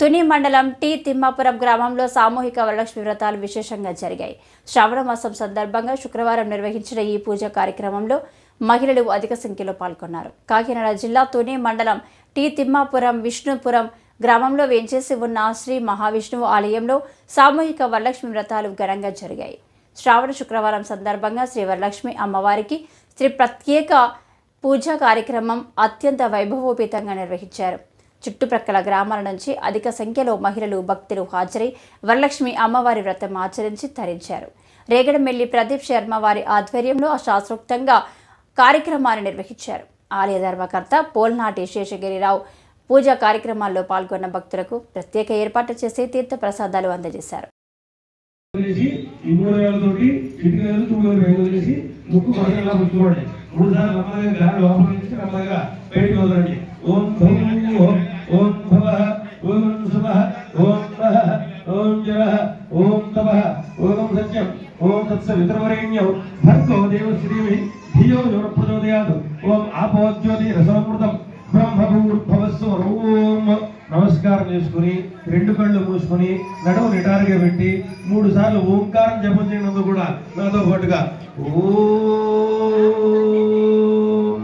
తుని మండలం టి తిమ్మాపురం గ్రామంలో సామూహిక వరలక్ష్మి వ్రతాలు విశేషంగా జరిగాయి శ్రావణ మాసం సందర్భంగా శుక్రవారం నిర్వహించిన ఈ పూజ కార్యక్రమంలో మహిళలు అధిక సంఖ్యలో పాల్గొన్నారు కాకినాడ జిల్లా తుని మండలం టి తిమ్మాపురం విష్ణుపురం గ్రామంలో వేంచేసి ఉన్న శ్రీ మహావిష్ణువు ఆలయంలో సామూహిక వరలక్ష్మి వ్రతాలు ఘనంగా జరిగాయి శ్రావణ శుక్రవారం సందర్భంగా శ్రీ వరలక్ష్మి అమ్మవారికి శ్రీ ప్రత్యేక పూజా కార్యక్రమం అత్యంత వైభవోపేతంగా నిర్వహించారు చుట్టుప్రక్కల గ్రామాల నుంచి అధిక సంఖ్యలో మహిళలు భక్తులు హాజరై వరలక్ష్మి అమ్మవారి వ్రతం ఆచరించి తరించారు రేగడమెల్లి ప్రదీప్ శర్మ వారి ఆధ్వర్యంలో శాస్త్రోక్తంగా కార్యక్రమాన్ని నిర్వహించారు ఆలయ ధర్మకర్త పోల్నాటి శేషగిరిరావు పూజా కార్యక్రమాల్లో పాల్గొన్న భక్తులకు ప్రత్యేక ఏర్పాట్లు చేసి తీర్థ ప్రసాదాలు అందజేశారు వదిలేసి ఈ మూడు వేలతోటి చిటికి వేలు తొమ్మిది వేలు వదిలేసి ముక్కు కొరకలా పుచ్చుకోండి మూడు సార్లు నెమ్మదిగా గాలి లోపల నుంచి నెమ్మదిగా బయటికి వదలండి ఓం భౌ ఓం ఓం భవ ఓం శుభ ఓం నః ఓం జర ఓం తప ఓం సత్యం ఓం తత్స వితరవరేణ్యం భర్గో దేవశ్రీమి ధియో యోన ప్రచోదయాత్ ఓం ఆపోజ్యోతి రసమృతం బ్రహ్మభూర్భవస్సు ఓం నమస్కారం చేసుకుని రెండు కళ్ళు మూసుకుని నడుము నిటారుగా పెట్టి మూడు సార్లు ఓంకారం జపం చేయనందుకు కూడా నాతో పాటుగా ఓం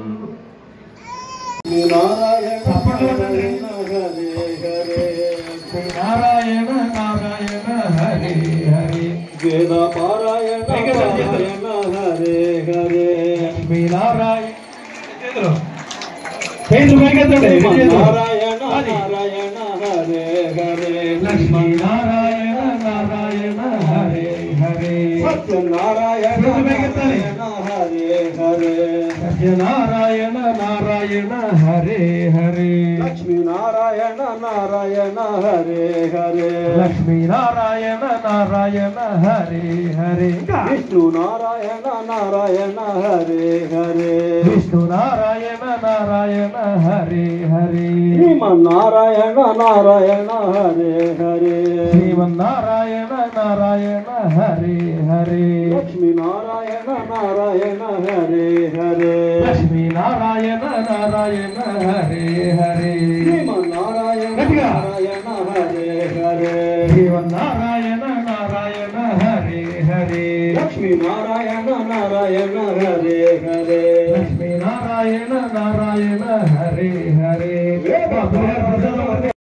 చప్పట్లు కొట్టండి. నారాయణ నారాయణ హరి హరి వేద పారాయణ పారాయణ హరే హరే లక్ష్మీ నారాయణ చేతులు చేతులు పైకెత్తండి రెండు చేతులు. నారాయణ అది. నారాయణ హరే హరే లక్ష్మీ నారాయణ నారాయణ హరే హరే సత్యనారాయణ చేతులు పైకెత్తాలి. నారాయణ హరే హరే సత్యనారాయణ నారాయణ హరే హరే లక్ష్మీ నారాయణ నారాయణ హరే హరే లక్ష్మీ నారాయణ నారాయణ హరే హరే ఇంకా విష్ణు నారాయణ నారాయణ హరే హరే విష్ణు నారాయణ నారాయణ హరే హరే శ్రీమన్నారాయణ నారాయణ హరే హరే శ్రీమన్నారాయణ నారాయణ హరే హరే లక్ష్మీ నారాయణ నారాయణ హరే హరే లక్ష్మీ నారాయణ నారాయణ హరే హరే శ్రీమన్నారాయణ గట్టిగా. నారాయణ హరే హరే శ్రీమన్నారాయణ నారాయణ హరే హరే లక్ష్మీ నారాయణ నారాయణ హరే హరే లక్ష్మీ నారాయణ నారాయణ హరే హరే వేద బాబు గారు ప్రసాదం